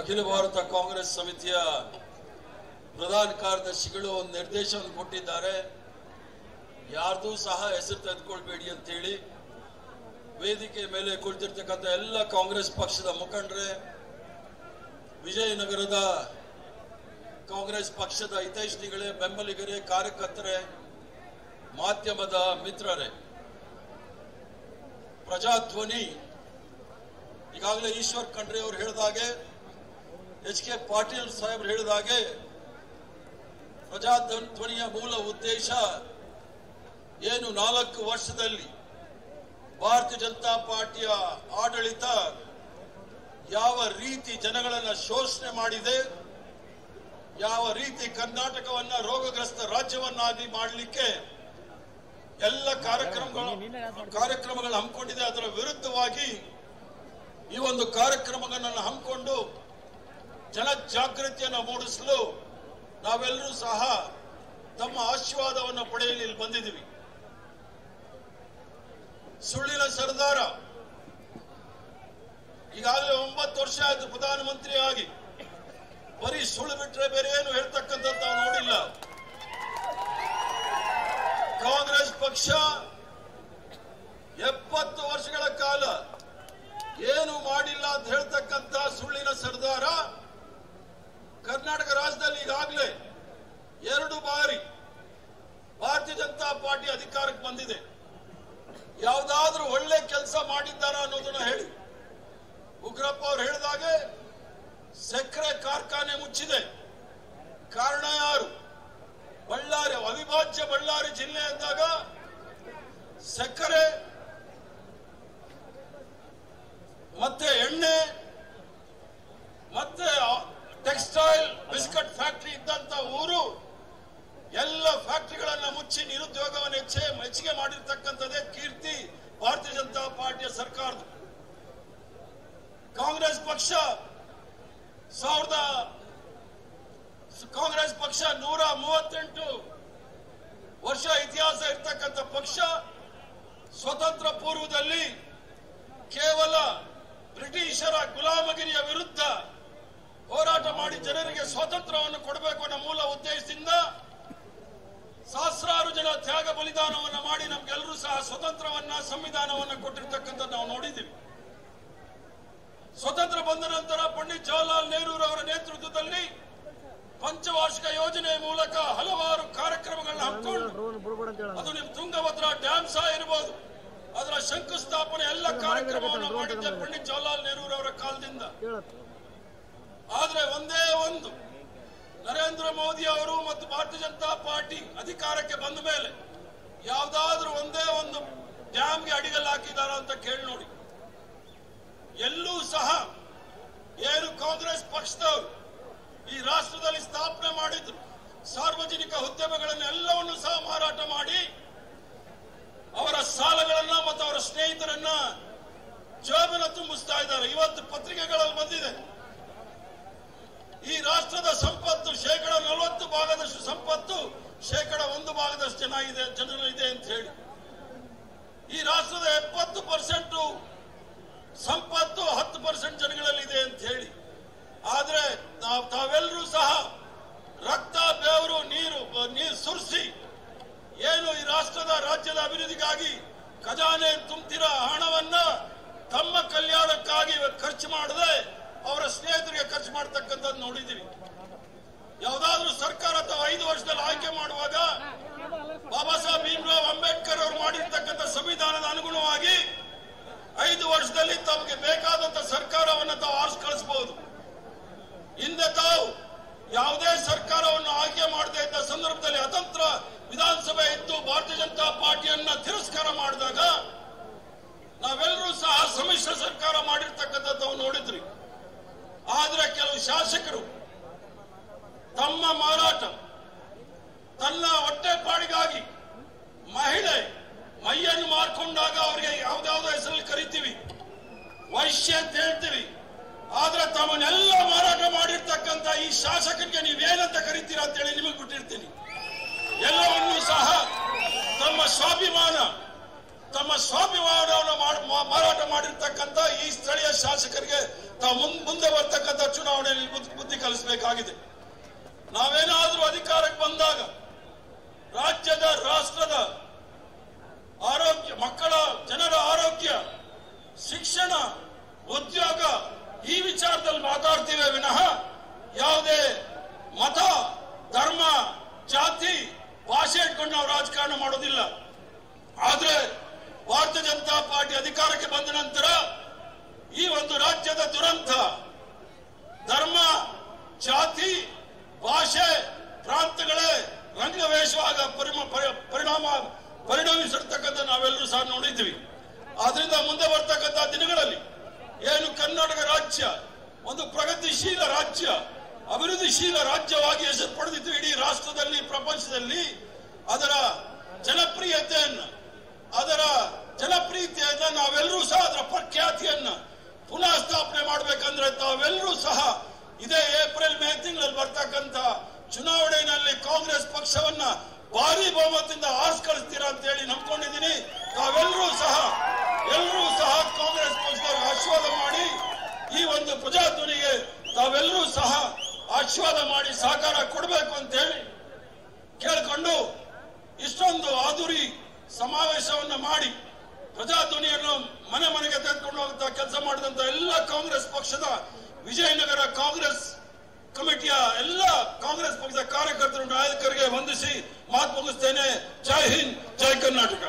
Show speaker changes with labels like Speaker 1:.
Speaker 1: ಅಖಿಲ ಭಾರತ ಕಾಂಗ್ರೆಸ್ ಸಮಿತಿಯ ಪ್ರಧಾನ ಕಾರ್ಯದರ್ಶಿಗಳು ಒಂದು ನಿರ್ದೇಶನ ಕೊಟ್ಟಿದ್ದಾರೆ ಯಾರ್ದೂ ಸಹ ಹೆಸರು ತೆಗೆದುಕೊಳ್ಬೇಡಿ ಅಂತೇಳಿ ವೇದಿಕೆ ಮೇಲೆ ಕುಳಿತಿರ್ತಕ್ಕಂಥ ಎಲ್ಲ ಕಾಂಗ್ರೆಸ್ ಪಕ್ಷದ ಮುಖಂಡರೇ ವಿಜಯನಗರದ ಕಾಂಗ್ರೆಸ್ ಪಕ್ಷದ ಹಿತೈಷಿಗಳೇ ಬೆಂಬಲಿಗರೇ ಕಾರ್ಯಕರ್ತರೇ ಮಾಧ್ಯಮದ ಮಿತ್ರರೇ ಪ್ರಜಾಧ್ವನಿ ಈಗಾಗಲೇ ಈಶ್ವರ್ ಖಂಡ್ರೆ ಅವರು ಹೇಳಿದಾಗೆ ಎಚ್ ಕೆ ಪಾಟೀಲ್ ಸಾಹೇಬ್ರು ಹೇಳಿದಾಗೆ ಪ್ರಜಾಧ್ವನಿಯ ಮೂಲ ಉದ್ದೇಶ ಏನು ನಾಲ್ಕು ವರ್ಷದಲ್ಲಿ ಭಾರತೀಯ ಜನತಾ ಪಾರ್ಟಿಯ ಆಡಳಿತ ಯಾವ ರೀತಿ ಜನಗಳನ್ನ ಶೋಷಣೆ ಮಾಡಿದೆ ಯಾವ ರೀತಿ ಕರ್ನಾಟಕವನ್ನ ರೋಗಗ್ರಸ್ತ ರಾಜ್ಯವನ್ನಾಗಿ ಮಾಡಲಿಕ್ಕೆ ಎಲ್ಲ ಕಾರ್ಯಕ್ರಮಗಳು ಕಾರ್ಯಕ್ರಮಗಳು ಹಮ್ಮಿಕೊಂಡಿದೆ ಅದರ ವಿರುದ್ಧವಾಗಿ ಈ ಒಂದು ಕಾರ್ಯಕ್ರಮಗಳನ್ನು ಹಮ್ಮಿಕೊಂಡು ಜನಜಾಗೃತಿಯನ್ನು ಮೂಡಿಸಲು ನಾವೆಲ್ಲರೂ ಸಹ ತಮ್ಮ ಆಶೀರ್ವಾದವನ್ನು ಪಡೆಯಲು ಇಲ್ಲಿ ಬಂದಿದ್ದೀವಿ ಸುಳ್ಳಿನ ಸರ್ದಾರ ಈಗಾಗಲೇ ಒಂಬತ್ತು ವರ್ಷ ಆಯ್ತು ಪ್ರಧಾನಮಂತ್ರಿ ಆಗಿ ಬರೀ ಸುಳ್ಳು ಬಿಟ್ರೆ ಬೇರೆ ಏನು ಹೇಳ್ತಕ್ಕಂಥದ್ದು ನಾವು ನೋಡಿಲ್ಲ ಕಾಂಗ್ರೆಸ್ ಪಕ್ಷ ಎಪ್ಪತ್ತು ವರ್ಷಗಳ ಕಾಲ ಏನು ಮಾಡಿಲ್ಲ ಅಂತ ಹೇಳ್ತಕ್ಕಂಥ ಸುಳ್ಳಿನ ಸರ್ದಾರ ಕರ್ನಾಟಕ ರಾಜ್ಯದಲ್ಲಿ ಈಗಾಗಲೇ ಎರಡು ಬಾರಿ ಭಾರತೀಯ ಜನತಾ ಪಾರ್ಟಿ ಅಧಿಕಾರಕ್ಕೆ ಬಂದಿದೆ ಯಾವುದಾದ್ರೂ ಒಳ್ಳೆ ಕೆಲಸ ಮಾಡಿದ್ದಾರ ಅನ್ನೋದನ್ನ ಹೇಳಿ ಉಗ್ರಪ್ಪ ಅವ್ರು ಹೇಳಿದಾಗೆ ಸಕ್ಕರೆ ಕಾರ್ಖಾನೆ ಮುಚ್ಚಿದೆ ಕಾರಣ ಯಾರು ಬಳ್ಳಾರಿ ಅವಿಭಾಜ್ಯ ಬಳ್ಳಾರಿ ಜಿಲ್ಲೆ ಅಂದಾಗ ಸಕ್ಕರೆ ಮತ್ತೆ ಎಣ್ಣೆ ಮತ್ತೆ ಟೆಕ್ಸ್ಟೈಲ್ ಬಿಸ್ಕಟ್ ಫ್ಯಾಕ್ಟರಿ ಇದ್ದಂತ ಊರು ಎಲ್ಲ ಫ್ಯಾಕ್ಟರಿಗಳನ್ನ ಮುಚ್ಚಿ ನಿರುದ್ಯೋಗವನ್ನು ಹೆಚ್ಚೆ ಹೆಚ್ಚಿಗೆ ಮಾಡಿರ್ತಕ್ಕಂಥದ್ದೇ ಕೀರ್ತಿ ಭಾರತೀಯ ಜನತಾ ಪಾರ್ಟಿಯ ಸರ್ಕಾರದ ಕಾಂಗ್ರೆಸ್ ಪಕ್ಷ ಸಾವಿರದ ಕಾಂಗ್ರೆಸ್ ಪಕ್ಷ ನೂರ ಮೂವತ್ತೆಂಟು ವರ್ಷ ಇತಿಹಾಸ ಇರ್ತಕ್ಕಂಥ ಪಕ್ಷ ಸ್ವತಂತ್ರ ಪೂರ್ವದಲ್ಲಿ ಕೇವಲ ಬ್ರಿಟಿಷರ ಗುಲಾಮಗಿರಿಯ ವಿರುದ್ಧ ಹೋರಾಟ ಮಾಡಿ ಜನರಿಗೆ ಸ್ವಾತಂತ್ರ್ಯವನ್ನು ಕೊಡಬೇಕು ಅನ್ನೋ ಮೂಲ ಉದ್ದೇಶದಿಂದ ಸಹಸ್ರಾರು ಜನ ತ್ಯಾಗ ಬಲಿದಾನವನ್ನು ಮಾಡಿ ನಮ್ಗೆಲ್ಲರೂ ಸಹ ಸ್ವತಂತ್ರವನ್ನ ಸಂವಿಧಾನವನ್ನ ಕೊಟ್ಟಿರ್ತಕ್ಕಂಥ ನಾವು ನೋಡಿದ್ದೀವಿ ಸ್ವತಂತ್ರ ಬಂದ ನಂತರ ಪಂಡಿತ್ ಜವಾಹರ್ಲಾಲ್ ನೆಹರು ಅವರ ನೇತೃತ್ವದಲ್ಲಿ ಪಂಚವಾರ್ಷಿಕ ಯೋಜನೆ ಮೂಲಕ ಹಲವಾರು ಕಾರ್ಯಕ್ರಮಗಳನ್ನ ಹಮ್ಮಿಕೊಂಡು
Speaker 2: ಡ್ರೋನ್ ಬಿಡ್ಬೇಡ ಅಂತ ಹೇಳ
Speaker 1: ಅದು ನಿಮ್ ತುಂಗಭದ್ರಾ ಡ್ಯಾಮ್ ಸಹ ಇರಬಹುದು ಅದರ ಶಂಕುಸ್ಥಾಪನೆ ಎಲ್ಲ ಕಾರ್ಯಕ್ರಮವನ್ನು ಮಾಡಿದ್ದೆ ಪಂಡಿತ್ ಜವಾಹರ್ಲಾಲ್ ನೆಹರು ಅವರ ಕಾಲದಿಂದ
Speaker 2: ಕೇಳತ್ತ
Speaker 1: ಆದ್ರೆ ಒಂದೇ ಒಂದು ನರೇಂದ್ರ ಮೋದಿ ಅವರು ಮತ್ತು ಭಾರತೀಯ ಜನತಾ ಪಾರ್ಟಿ ಅಧಿಕಾರಕ್ಕೆ ಬಂದ ಮೇಲೆ ಯಾವ್ದಾದ್ರೂ ಒಂದೇ ಒಂದು ಡ್ಯಾಮ್ಗೆ ಅಡಿಗಲ್ ಹಾಕಿದಾರ ಅಂತ ಕೇಳಿ ನೋಡಿ ಎಲ್ಲೂ ಸಹ ಏನು ಕಾಂಗ್ರೆಸ್ ಪಕ್ಷದವರು ಈ ರಾಷ್ಟ್ರದಲ್ಲಿ ಸ್ಥಾಪನೆ ಮಾಡಿದ್ರು ಸಾರ್ವಜನಿಕ ಉದ್ಯಮಗಳನ್ನು ಎಲ್ಲವನ್ನು ಸಹ ಮಾರಾಟ ಮಾಡಿ ಅವರ ಸಾಲಗಳನ್ನ ಮತ್ತು ಅವರ ಸ್ನೇಹಿತರನ್ನ ಜೋಬನ ತುಂಬಿಸ್ತಾ ಇದ್ದಾರೆ ಇವತ್ತು ಪತ್ರಿಕೆಗಳಲ್ಲಿ ಬಂದಿದೆ ಈ ರಾಷ್ಟ್ರದ ಸಂಪತ್ತು ಶೇಕಡ ನಲವತ್ತು ಭಾಗದಷ್ಟು ಸಂಪತ್ತು ಶೇಕಡ ಒಂದು ಭಾಗದಷ್ಟು ಜನ ಇದೆ ಜನರು ಇದೆ ಅಂತ ಹೇಳಿ ಈ ರಾಷ್ಟ್ರದ ಎಪ್ಪತ್ತು ಪರ್ಸೆಂಟ್ ಸಂಪತ್ತು ಹತ್ತು ಪರ್ಸೆಂಟ್ ಜನಗಳಲ್ಲಿದೆ ಅಂತ ಹೇಳಿ ಆದ್ರೆ ನಾವು ತಾವೆಲ್ಲರೂ ಸಹ ರಕ್ತ ಬೆವರು ನೀರು ನೀರು ಸುರಿಸಿ ಏನು ಈ ರಾಷ್ಟ್ರದ ರಾಜ್ಯದ ಅಭಿವೃದ್ಧಿಗಾಗಿ ಖಜಾನೆ ತುಂಬ್ತಿರೋ ಹಣವನ್ನ ತಮ್ಮ ಕಲ್ಯಾಣಕ್ಕಾಗಿ ಖರ್ಚು ಮಾಡದೆ ಅವರ ಸ್ನೇಹಿತರಿಗೆ ಖರ್ಚು ಮಾಡ್ತಕ್ಕಂಥದ್ದು ನೋಡಿದ್ದೀವಿ ಯಾವುದಾದ್ರೂ ಸರ್ಕಾರ ಅಥವಾ ಐದು ವರ್ಷದಲ್ಲಿ ಆಯ್ಕೆ ಮಾಡುವಾಗ ಬಾಬಾ ಸಾಹೇಬ್ ಭೀಮ್ರಾವ್ ಅಂಬೇಡ್ಕರ್ ಅವರು ಮಾಡಿರ್ತಕ್ಕಂಥ ಸಂವಿಧಾನದ ಅನುಗುಣವಾಗಿ ಐದು ವರ್ಷದಲ್ಲಿ ತಮಗೆ ಬೇಕಾದಂತ ಸರ್ಕಾರವನ್ನು ತಾವು ಆರಿಸಿ ಕಳಿಸಬಹುದು ಹಿಂದೆ ತಾವು ಯಾವುದೇ ಸರ್ಕಾರವನ್ನು ಆಯ್ಕೆ ಮಾಡದೇ ಇದ್ದ ಸಂದರ್ಭದಲ್ಲಿ ಅತಂತ್ರ ವಿಧಾನಸಭೆ ಇದ್ದು ಭಾರತೀಯ ಜನತಾ ಪಾರ್ಟಿಯನ್ನ ತಿರಸ್ಕಾರ ಮಾಡಿದಾಗ ನಾವೆಲ್ಲರೂ ಸಹ ಸಮ್ಮಿಶ್ರ ಸರ್ಕಾರ ಮಾಡಿರ್ತಕ್ಕಂಥದ್ದು ನಾವು ನೋಡಿದ್ರಿ ಆದ್ರೆ ಕೆಲವು ಶಾಸಕರು ತಮ್ಮ ಮಾರಾಟ ತನ್ನ ಹೊಟ್ಟೆಪಾಡಿಗಾಗಿ ಮಹಿಳೆ ಮೈಯನ್ನು ಮಾರ್ಕೊಂಡಾಗ ಅವರಿಗೆ ಯಾವ್ದಾವ್ದೋ ಹೆಸರಲ್ಲಿ ಕರಿತೀವಿ ವೈಶ್ಯ ಅಂತ ಹೇಳ್ತೀವಿ ಆದ್ರೆ ತಮ್ಮನ್ನೆಲ್ಲ ಮಾರಾಟ ಮಾಡಿರ್ತಕ್ಕಂಥ ಈ ಶಾಸಕರಿಗೆ ನೀವೇನಂತ ಕರಿತೀರಾ ಅಂತೇಳಿ ನಿಮಗೆ ಬಿಟ್ಟಿರ್ತೀನಿ ಎಲ್ಲವನ್ನೂ ಸಹ ತಮ್ಮ ಸ್ವಾಭಿಮಾನ ತಮ್ಮ ಸ್ವಾಭಿಮಾನವನ್ನು ಮಾಡ್- ಮಾ- ಮಾರಾಟ ಮಾಡಿರ್ತಕ್ಕಂಥ ಈ ಸ್ಥಳೀಯ ಶಾಸಕರಿಗೆ ತಾವು ಮುಂದ್- ಮುಂದೆ ಬರ್ತಕ್ಕಂಥ ಚುನಾವಣೆಯಲ್ಲಿ ಕಲಿಸಬೇಕಾಗಿದೆ ನಾವೇನಾದ್ರೂ ಅಧಿಕಾರಕ್ಕೆ ಬಂದಾಗ ರಾಜ್ಯದ ರಾಷ್ಟ್ರದ ಆರೋಗ್ಯ ಮಕ್ಕಳ ಜನರ ಆರೋಗ್ಯ ಶಿಕ್ಷಣ ಉದ್ಯೋಗ ಈ ವಿಚಾರದಲ್ಲಿ ಮಾತಾಡ್ತೀವಿ ವಿನಃ ಯಾವುದೇ ಮತ ಧರ್ಮ ಜಾತಿ ಭಾಷೆ ಇಟ್ಕೊಂಡು ನಾವು ರಾಜಕಾರಣ ಮಾಡೋದಿಲ್ಲ ಆದ್ರೆ ಭಾರತೀಯ ಜನತಾ ಪಾರ್ಟಿ ಅಧಿಕಾರಕ್ಕೆ ಬಂದ ನಂತರ ಈ ಒಂದು ರಾಜ್ಯದ ದುರಂತ ಧರ್ಮ ಜಾತಿ ಭಾಷೆ ಪ್ರಾಂತಗಳೇ ರಂಗವೇಶವಾಗ ಪರಿಮ- ಪರಿ- ಪರಿಣಾಮ ಪರಿಣಮಿಸಿರ್ತಕ್ಕಂಥ ನಾವೆಲ್ಲರೂ ಸಹ ನೋಡಿದ್ವಿ ಆದ್ರಿಂದ ಮುಂದೆ ಬರ್ತಕ್ಕಂಥ ದಿನಗಳಲ್ಲಿ ಏನು ಕರ್ನಾಟಕ ರಾಜ್ಯ ಒಂದು ಪ್ರಗತಿಶೀಲ ರಾಜ್ಯ ಅಭಿವೃದ್ಧಿಶೀಲ ರಾಜ್ಯವಾಗಿ ಹೆಸರು ಪಡೆದಿದ್ದು ಇಡೀ ರಾಷ್ಟ್ರದಲ್ಲಿ ಪ್ರಪಂಚದಲ್ಲಿ ಅದರ ಜನಪ್ರಿಯತೆಯನ್ನು ಅದರ ಜನಪ್ರಿಯತೆಯನ್ನ ನಾವೆಲ್ಲರೂ ಸಹ ಅದರ ಪ್ರಖ್ಯಾತಿಯನ್ನ ಪುನಃ ಸ್ಥಾಪನೆ ಮಾಡಬೇಕಂದ್ರೆ ತಾವೆಲ್ಲರೂ ಸಹ ಇದೇ ಏಪ್ರಿಲ್ ಮೇ ತಿಂಗಳಲ್ಲಿ ಬರ್ತಕ್ಕಂತ ಚುನಾವಣೆಯಲ್ಲಿ ಕಾಂಗ್ರೆಸ್ ಪಕ್ಷವನ್ನ ಭಾರಿ ಬಹುಮತದಿಂದ ಆರಿಸ್ಕಳಿಸ್ತೀರಾ ಅಂತ ಹೇಳಿ ನಂಬ್ಕೊಂಡಿದ್ದೀನಿ ತಾವೆಲ್ಲರೂ ಸಹ ಎಲ್ಲರೂ ಸಹ ಕಾಂಗ್ರೆಸ್ ಪಕ್ಷದವ್ರಿಗೆ ಆಶೀರ್ವಾದ ಮಾಡಿ ಈ ಒಂದು ಪ್ರಜಾಧ್ವನಿಗೆ ತಾವೆಲ್ಲರೂ ಸಹ ಆಶೀರ್ವಾದ ಮಾಡಿ ಸಹಕಾರ ಕೊಡಬೇಕು ಅಂತ ಹೇಳಿ ಕೇಳಿಕೊಂಡು ಇಷ್ಟೊಂದು ಆದುರಿ ಸಮಾವೇಶವನ್ನ ಮಾಡಿ ಪ್ರಜಾಧ್ವನಿಯನ್ನು ಮನೆ ಮನೆಗೆ ತೆಗೆದುಕೊಂಡು ಹೋಗುತ್ತಾ ಕೆಲಸ ಮಾಡಿದಂತ ಎಲ್ಲ ಕಾಂಗ್ರೆಸ್ ಪಕ್ಷದ ವಿಜಯನಗರ ಕಾಂಗ್ರೆಸ್ ಕಮಿಟಿಯ ಎಲ್ಲ ಕಾಂಗ್ರೆಸ್ ಪಕ್ಷದ ಕಾರ್ಯಕರ್ತರು ನಾಯಕರಿಗೆ ವಂದಿಸಿ ಮಾತು ಮುಗಿಸ್ತೇನೆ ಜೈ ಹಿಂದ್ ಜೈ ಕರ್ನಾಟಕ